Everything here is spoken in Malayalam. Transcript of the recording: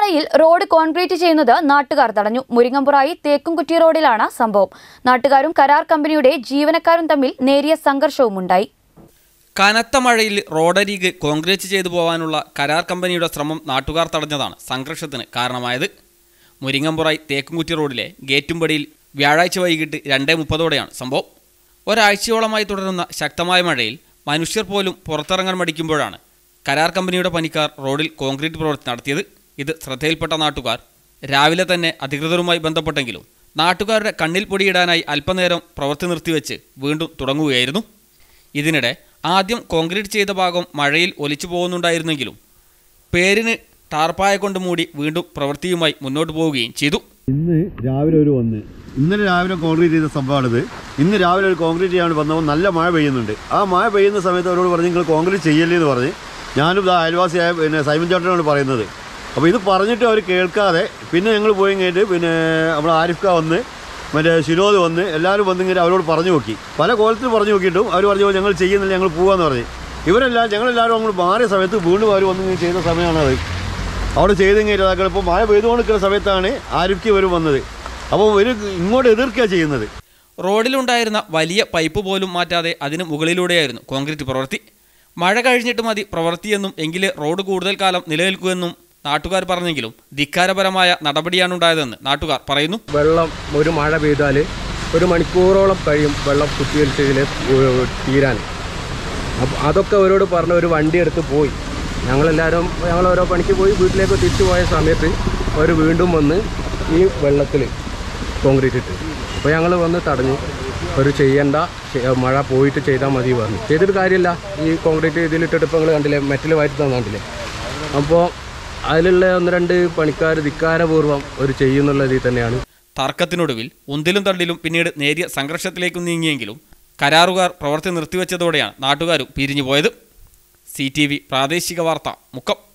മഴയിൽ റോഡ് കോൺക്രീറ്റ് ചെയ്യുന്നത് നാട്ടുകാർ തടഞ്ഞു മുരിങ്ങമ്പുറായി തേക്കുംകുറ്റി റോഡിലാണ് സംഭവം നാട്ടുകാരും കരാർ കമ്പനിയുടെ ജീവനക്കാരും തമ്മിൽ നേരിയ സംഘർഷവുമുണ്ടായി കനത്ത മഴയിൽ റോഡരികെ കോൺക്രീറ്റ് ചെയ്തു പോകാനുള്ള കരാർ കമ്പനിയുടെ ശ്രമം നാട്ടുകാർ തടഞ്ഞതാണ് സംഘർഷത്തിന് കാരണമായത് മുരിങ്ങമ്പുറായി തേക്കുംകുറ്റി റോഡിലെ ഗേറ്റുംപടിയിൽ വ്യാഴാഴ്ച വൈകിട്ട് രണ്ടേ മുപ്പതോടെയാണ് സംഭവം ഒരാഴ്ചയോളമായി തുടരുന്ന ശക്തമായ മഴയിൽ മനുഷ്യർ പോലും പുറത്തിറങ്ങാൻ മടിക്കുമ്പോഴാണ് കരാർ കമ്പനിയുടെ പണിക്കാർ റോഡിൽ കോൺക്രീറ്റ് പ്രവൃത്തി നടത്തിയത് ഇത് ശ്രദ്ധയിൽപ്പെട്ട നാട്ടുകാർ രാവിലെ തന്നെ അധികൃതരുമായി ബന്ധപ്പെട്ടെങ്കിലും നാട്ടുകാരുടെ കണ്ണിൽ പൊടിയിടാനായി അല്പനേരം പ്രവൃത്തി നിർത്തിവെച്ച് വീണ്ടും തുടങ്ങുകയായിരുന്നു ഇതിനിടെ ആദ്യം കോൺക്രീറ്റ് ചെയ്ത ഭാഗം മഴയിൽ ഒലിച്ചു പോകുന്നുണ്ടായിരുന്നെങ്കിലും പേരിന് ടാർപ്പായ കൊണ്ട് മൂടി വീണ്ടും പ്രവൃത്തിയുമായി മുന്നോട്ട് പോവുകയും ചെയ്തു ഇന്ന് രാവിലെ ഒരു വന്ന് ഇന്നലെ രാവിലെ കോൺക്രീറ്റ് ചെയ്ത സംഭവമാണിത് ഇന്ന് രാവിലെ ഒരു കോൺക്രീറ്റ് ചെയ്യാൻ വന്നപ്പോൾ നല്ല മഴ പെയ്യുന്നുണ്ട് ആ മഴ പെയ്യുന്ന സമയത്ത് അവരോട് പറഞ്ഞ് നിങ്ങൾ കോൺക്രീറ്റ് ചെയ്യല്ലേ എന്ന് പറഞ്ഞ് ഞാനും ഇതാ അയൽവാസിയായ പിന്നെ സൈമൻ ചേട്ടനോട് പറയുന്നത് അപ്പോൾ ഇത് പറഞ്ഞിട്ട് അവർ കേൾക്കാതെ പിന്നെ ഞങ്ങൾ പോയി കഴിഞ്ഞിട്ട് പിന്നെ നമ്മുടെ ആരിഫ് ഖാ വന്ന് മറ്റേ ശിനോദ് വന്ന് എല്ലാവരും വന്ന് ഇങ്ങനെ അവരോട് പറഞ്ഞു നോക്കി പല കോലത്തിൽ പറഞ്ഞു നോക്കിയിട്ടും അവർ പറഞ്ഞു ഞങ്ങൾ ചെയ്യുന്നില്ല ഞങ്ങൾ പോകാമെന്ന് പറഞ്ഞ് ഇവരെല്ലാം ഞങ്ങളെല്ലാവരും അങ്ങോട്ട് മാറിയ സമയത്ത് വീണ്ടും അവർ വന്ന് ഇങ്ങനെ ചെയ്ത സമയമാണത് അവിടെ ചെയ്ത് കഴിഞ്ഞാൽ ഇപ്പോൾ മഴ പെയ്തുകൊണ്ട് നിൽക്കുന്ന സമയത്താണ് ആരിഫ്ക്ക് ഇവർ വന്നത് അപ്പോൾ ഇവർ ഇങ്ങോട്ട് എതിർക്കുക ചെയ്യുന്നത് റോഡിലുണ്ടായിരുന്ന വലിയ പൈപ്പ് പോലും മാറ്റാതെ അതിന് മുകളിലൂടെയായിരുന്നു കോൺക്രീറ്റ് പ്രവൃത്തി മഴ കഴിഞ്ഞിട്ട് മതി പ്രവൃത്തിയെന്നും എങ്കിലേ റോഡ് കൂടുതൽ കാലം നിലനിൽക്കുമെന്നും നാട്ടുകാർ പറഞ്ഞെങ്കിലും ധിക്കാരപരമായ നടപടിയാണ് ഉണ്ടായതെന്ന് നാട്ടുകാർ പറയുന്നു വെള്ളം ഒരു മഴ പെയ്താൽ ഒരു മണിക്കൂറോളം കഴിയും വെള്ളം കുത്തിയൊലിച്ചതിൽ തീരാൻ അപ്പോൾ അതൊക്കെ അവരോട് പറഞ്ഞ ഒരു വണ്ടി എടുത്ത് പോയി ഞങ്ങളെല്ലാവരും ഞങ്ങൾ ഓരോ പണിക്ക് പോയി വീട്ടിലേക്ക് തിരിച്ചു പോയ സമയത്ത് അവർ വീണ്ടും വന്ന് ഈ വെള്ളത്തിൽ കോൺക്രീറ്റ് ഇട്ട് അപ്പോൾ ഞങ്ങൾ വന്ന് തടഞ്ഞു ഒരു ചെയ്യണ്ട ചെ- മഴ പോയിട്ട് ചെയ്താൽ മതി പറഞ്ഞു ചെയ്തിട്ട് കാര്യമില്ല ഈ കോൺക്രീറ്റ് ഇതിലിട്ടിട്ട് ഇപ്പോൾ നിങ്ങൾ കണ്ടില്ലേ മെറ്റൽ വാറ്റി തന്നെ കണ്ടില്ലേ അപ്പോൾ അതിലുള്ള ഒന്ന് രണ്ട് പണിക്കാർ ധിക്കാരപൂർവ്വം ഒരു ചെയ്യുന്നുള്ള ഇതിൽ തന്നെയാണ് തർക്കത്തിനൊടുവിൽ ഉന്തിലും തള്ളിലും പിന്നീട് നേരിയ സംഘർഷത്തിലേക്കും നീങ്ങിയെങ്കിലും കരാറുകാർ പ്രവൃത്തി നിർത്തിവെച്ചതോടെയാണ് നാട്ടുകാരും പിരിഞ്ഞുപോയത് സി ടി വി പ്രാദേശിക വാർത്ത മുക്കം